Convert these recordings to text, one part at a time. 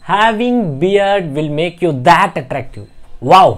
having beard will make you that attractive wow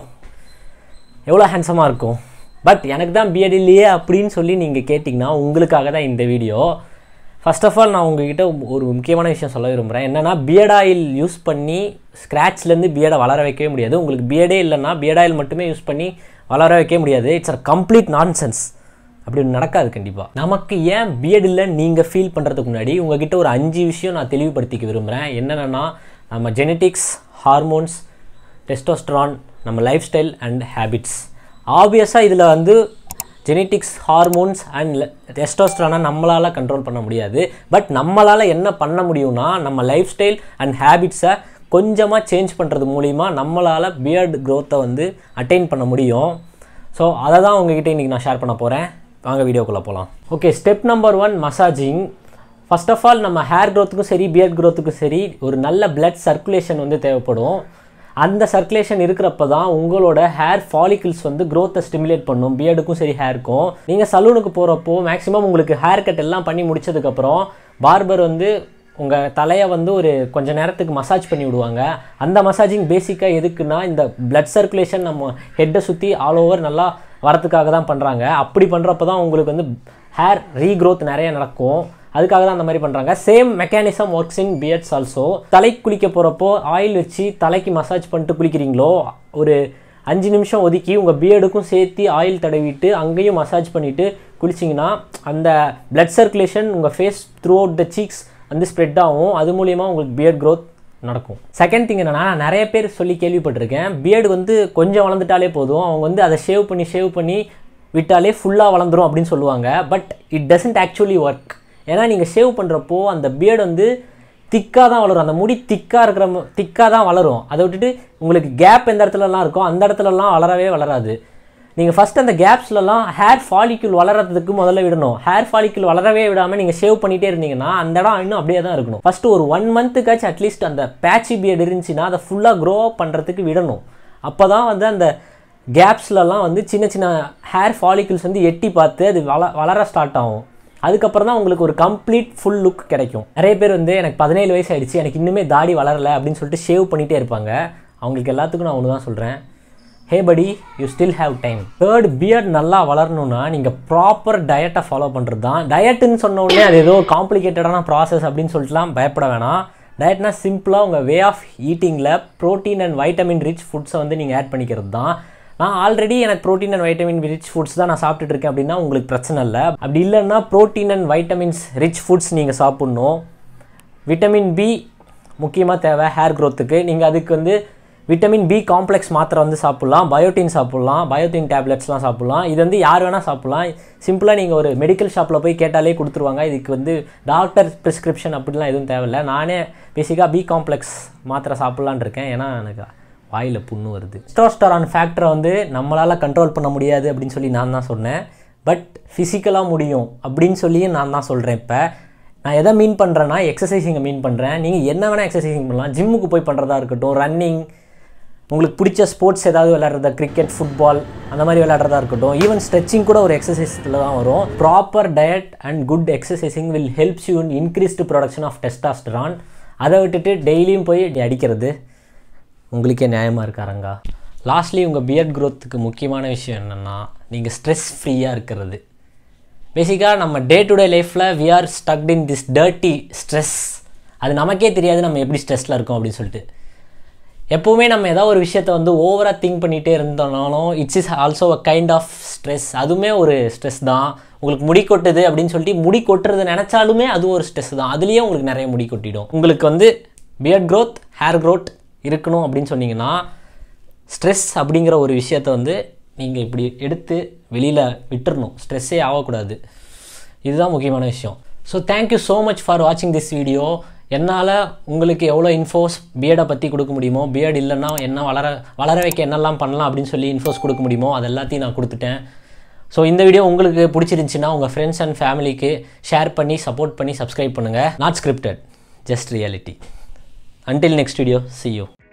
எவ்வளோ ஹேண்ட்ஸமாக இருக்கும் பட் எனக்கு தான் பியர்ட் இல்லையே அப்படின்னு சொல்லி நீங்கள் கேட்டிங்கன்னா உங்களுக்காக தான் இந்த வீடியோ ஃபர்ஸ்ட் ஆஃப் ஆல் நான் உங்ககிட்ட ஒரு முக்கியமான விஷயம் சொல்ல விரும்புகிறேன் என்னென்னா பியர்ட் ஆயில் யூஸ் பண்ணி ஸ்க்ராட்ச்லேருந்து பியர்டை வளர வைக்கவே முடியாது உங்களுக்கு பியர்டே இல்லைன்னா பியர்ட் ஆயில் மட்டுமே யூஸ் பண்ணி வளர வைக்கவே முடியாது இட்ஸ் அ கம்ப்ளீட் நான்சென்ஸ் அப்படி ஒண்ணு நடக்காது கண்டிப்பாக நமக்கு ஏன் பியர்ட் இல்லைன்னு நீங்கள் ஃபீல் பண்ணுறதுக்கு முன்னாடி உங்ககிட்ட ஒரு அஞ்சு விஷயம் நான் தெளிவுபடுத்திக்க விரும்புகிறேன் என்னென்னா நம்ம ஜெனட்டிக்ஸ் ஹார்மோன்ஸ் டெஸ்டோஸ்ட்ரான் நம்ம லைஃப் ஸ்டைல் அண்ட் ஹேபிட்ஸ் ஆப்வியஸாக இதில் வந்து ஜெனட்டிக்ஸ் ஹார்மோன்ஸ் அண்ட் டெஸ்டோஸ்ட்ரானை நம்மளால் கண்ட்ரோல் பண்ண முடியாது பட் நம்மளால் என்ன பண்ண முடியும்னா நம்ம லைஃப் ஸ்டைல் அண்ட் ஹேபிட்ஸை கொஞ்சமாக சேஞ்ச் பண்ணுறது மூலிமா நம்மளால் பியர்ட் க்ரோத்தை வந்து அட்டைன் பண்ண முடியும் ஸோ அதை தான் உங்ககிட்ட இன்றைக்கி நான் ஷேர் பண்ண போகிறேன் வாங்க வீடியோக்குள்ளே போகலாம் okay step number one massaging first of all நம்ம ஹேர் க்ரோத்துக்கும் சரி பியர்ட் க்ரோத்துக்கும் சரி ஒரு நல்ல பிளட் சர்க்குலேஷன் வந்து தேவைப்படும் அந்த சர்க்குலேஷன் இருக்கிறப்ப தான் உங்களோட ஹேர் ஃபாலிகிள்ஸ் வந்து க்ரோத்தை ஸ்டிமுலேட் பண்ணும் பியர்டுக்கும் சரி ஹேருக்கும் நீங்கள் சலூனுக்கு போகிறப்போ மேக்ஸிமம் உங்களுக்கு ஹேர் கட் எல்லாம் பண்ணி முடிச்சதுக்கப்புறம் பார்பர் வந்து உங்கள் தலையை வந்து ஒரு கொஞ்ச நேரத்துக்கு மசாஜ் பண்ணி விடுவாங்க அந்த மசாஜிங் பேசிக்காக எதுக்குன்னா இந்த பிளட் சர்க்குலேஷன் நம்ம ஹெட்டை சுற்றி ஆல் ஓவர் நல்லா வரத்துக்காக தான் பண்ணுறாங்க அப்படி பண்ணுறப்ப தான் உங்களுக்கு வந்து ஹேர் ரீக்ரோத் நிறைய நடக்கும் அதுக்காக தான் அந்த மாதிரி பண்ணுறாங்க same mechanism works in beards also தலை குளிக்க போகிறப்போ ஆயில் வச்சு தலைக்கு மசாஜ் பண்ணிட்டு குளிக்கிறீங்களோ ஒரு அஞ்சு நிமிஷம் ஒதுக்கி உங்கள் பியர்டுக்கும் சேர்த்து ஆயில் தடவிட்டு அங்கேயும் மசாஜ் பண்ணிவிட்டு குளிச்சிங்கன்னா அந்த பிளட் சர்க்குலேஷன் உங்கள் face throughout the cheeks வந்து ஸ்ப்ரெட் ஆகும் அது மூலிமா உங்களுக்கு பியர்ட் க்ரோத் நடக்கும் செகண்ட் திங் என்னன்னா நான் நிறைய பேர் சொல்லி கேள்விப்பட்டிருக்கேன் பியர்டு வந்து கொஞ்சம் வளர்ந்துட்டாலே போதும் அவங்க வந்து அதை ஷேவ் பண்ணி ஷேவ் பண்ணி விட்டாலே ஃபுல்லாக வளர்ந்துரும் அப்படின்னு சொல்லுவாங்க but it doesn't actually work ஏன்னா நீங்கள் ஷேவ் பண்ணுறப்போ அந்த பியர்டு வந்து திக்காக தான் வளரும் அந்த முடி திக்காக இருக்கிற திக்காக தான் வளரும் அதை விட்டுட்டு உங்களுக்கு கேப் எந்த இடத்துலலாம் இருக்கோ அந்த இடத்துலலாம் வளரவே வளராது நீங்கள் ஃபஸ்ட் அந்த கேப்ஸ்லலாம் ஹேர் ஃபாலிக்யூல் வளர்கிறதுக்கு முதல்ல விடணும் ஹேர் ஃபாலிக்யூல் வளரவே விடாமல் நீங்கள் ஷேவ் பண்ணிகிட்டே இருந்தீங்கன்னா அந்த இடம் இன்னும் அப்படியே தான் இருக்கணும் ஃபஸ்ட்டு ஒரு ஒன் மந்த்துக்காச்சும் அட்லீஸ்ட் அந்த பேட்சி பியர்டு இருந்துச்சுன்னா அதை ஃபுல்லாக க்ரோ அப் பண்ணுறதுக்கு விடணும் அப்போ தான் வந்து அந்த கேப்ஸ்லலாம் வந்து சின்ன சின்ன ஹேர் ஃபாலிக்கிள்ஸ் வந்து எட்டி பார்த்து அது வள வளர ஸ்டார்ட் ஆகும் அதுக்கப்புறம் தான் உங்களுக்கு ஒரு கம்ப்ளீட் ஃபுல் லுக் கிடைக்கும் நிறைய பேர் வந்து எனக்கு பதினேழு வயசு ஆயிடுச்சு எனக்கு இன்னுமே தாடி வளரல அப்படின்னு சொல்லிட்டு ஷேவ் பண்ணிகிட்டே இருப்பாங்க அவங்களுக்கு எல்லாத்துக்கும் நான் ஒன்று தான் சொல்கிறேன் hey buddy you still have time third beard நல்லா வளரணும்னா நீங்கள் ப்ராப்பர் டயட்டை ஃபாலோ பண்ணுறது தான் டயட்டுன்னு சொன்ன உடனே அது ஏதோ காம்ப்ளிகேட்டடான ப்ராசஸ் அப்படின்னு சொல்லிட்டுலாம் பயப்பட வேணாம் டயட்னா சிம்பிளாக உங்கள் வே ஆஃப் ஈட்டிங்கில் ப்ரோட்டீன் அண்ட் வைட்டமின் ரிச் ஃபுட்ஸை வந்து நீங்கள் ஆட் பண்ணிக்கிறது தான் நான் ஆல்ரெடி எனக்கு protein and vitamin rich foods தான் நான் சாப்பிட்டுட்டு இருக்கேன் அப்படின்னா உங்களுக்கு பிரச்சனை இல்லை அப்படி இல்லைன்னா protein and vitamins rich foods நீங்கள் சாப்பிட்ணும் விட்டமின் பி முக்கியமாக தேவை ஹேர் க்ரோத்துக்கு நீங்கள் அதுக்கு வந்து விட்டமின் பி காம்ப்ளெக்ஸ் மாத்திரை வந்து சாப்பிட்லாம் பயோட்டின் சாப்பிட்லாம் பயோட்டின் டேப்லெட்ஸ்லாம் சாப்பிட்லாம் இது வந்து யார் வேணால் சாப்பிட்லாம் சிம்பிளாக நீங்கள் ஒரு மெடிக்கல் ஷாப்பில் போய் கேட்டாலே கொடுத்துருவாங்க இதுக்கு வந்து டாக்டர் ப்ரிஸ்கிரிப்ஷன் அப்படிலாம் எதுவும் தேவையில்லை நானே பேசிக்காக பி காம்ப்ளெக்ஸ் மாத்திரை சாப்பிட்லான் இருக்கேன் ஏன்னா எனக்கு வாயில் புண்ணு வருது ஸ்டோஸ்டரான் ஃபேக்டரை வந்து நம்மளால் கண்ட்ரோல் பண்ண முடியாது அப்படின்னு சொல்லி நான் தான் சொன்னேன் பட் ஃபிசிக்கலாக முடியும் அப்படின்னு சொல்லியும் நான் தான் சொல்கிறேன் இப்போ நான் எதை மீன் பண்ணுறேன்னா எக்ஸசைசிங்கை மீன் பண்ணுறேன் நீங்கள் என்ன வேணால் எக்ஸசைசிங் பண்ணலாம் ஜிம்முக்கு போய் பண்ணுறதா இருக்கட்டும் ரன்னிங் உங்களுக்கு பிடிச்ச ஸ்போர்ட்ஸ் ஏதாவது விளையாடுறதா கிரிக்கெட் ஃபுட்பால் அந்த மாதிரி விளையாடுறதா இருக்கட்டும் ஈவன் ஸ்ட்ரெச்சிங் கூட ஒரு எக்ஸசைஸில் தான் வரும் proper diet and good exercising will helps you in increased production of testosterone அதை விட்டுட்டு டெய்லியும் போய் அடிக்கிறது உங்களுக்கே நியாயமாக இருக்காரங்க லாஸ்ட்லி உங்கள் பியர்ட் க்ரோத்துக்கு முக்கியமான விஷயம் என்னென்னா நீங்கள் ஸ்ட்ரெஸ் ஃப்ரீயாக இருக்கிறது பேசிக்காக நம்ம டே டு டே லைஃப்பில் we are stuck in this dirty stress அது நமக்கே தெரியாது நம்ம எப்படி ஸ்ட்ரெஸ்ஸில் இருக்கோம் அப்படின்னு சொல்லிட்டு எப்போவுமே நம்ம ஏதாவது ஒரு விஷயத்த வந்து ஓவராக திங்க் பண்ணிகிட்டே இருந்தோம்னாலும் it's is also a kind of stress அதுவுமே ஒரு ஸ்ட்ரெஸ் தான் உங்களுக்கு முடி கொட்டுது அப்படின்னு சொல்லிட்டு முடி கொட்டுறது நினச்சாலுமே அதுவும் ஒரு ஸ்ட்ரெஸ் தான் அதுலேயே உங்களுக்கு நிறைய முடி கொட்டிடும் உங்களுக்கு வந்து பியர்ட் க்ரோத் ஹேர் க்ரோத் இருக்கணும் அப்படின்னு சொன்னீங்கன்னா ஸ்ட்ரெஸ் அப்படிங்கிற ஒரு விஷயத்த வந்து நீங்கள் இப்படி எடுத்து வெளியில் விட்டுறணும் ஸ்ட்ரெஸ்ஸே ஆகக்கூடாது இதுதான் முக்கியமான விஷயம் so thank you so much for வாட்சிங் திஸ் வீடியோ என்னால் உங்களுக்கு எவ்வளோ இன்ஃபோஸ் பிஎடை பற்றி கொடுக்க முடியுமோ பிஎட் இல்லைன்னா என்ன வளர வளர வைக்க என்னெல்லாம் பண்ணலாம் அப்படின்னு சொல்லி இன்ஃபோஸ் கொடுக்க முடியுமோ அது எல்லாத்தையும் நான் கொடுத்துட்டேன் ஸோ இந்த வீடியோ உங்களுக்கு பிடிச்சிருந்துச்சின்னா உங்கள் ஃப்ரெண்ட்ஸ் அண்ட் ஃபேமிலிக்கு ஷேர் பண்ணி சப்போர்ட் பண்ணி சப்ஸ்கிரைப் பண்ணுங்கள் not scripted just reality until next video see you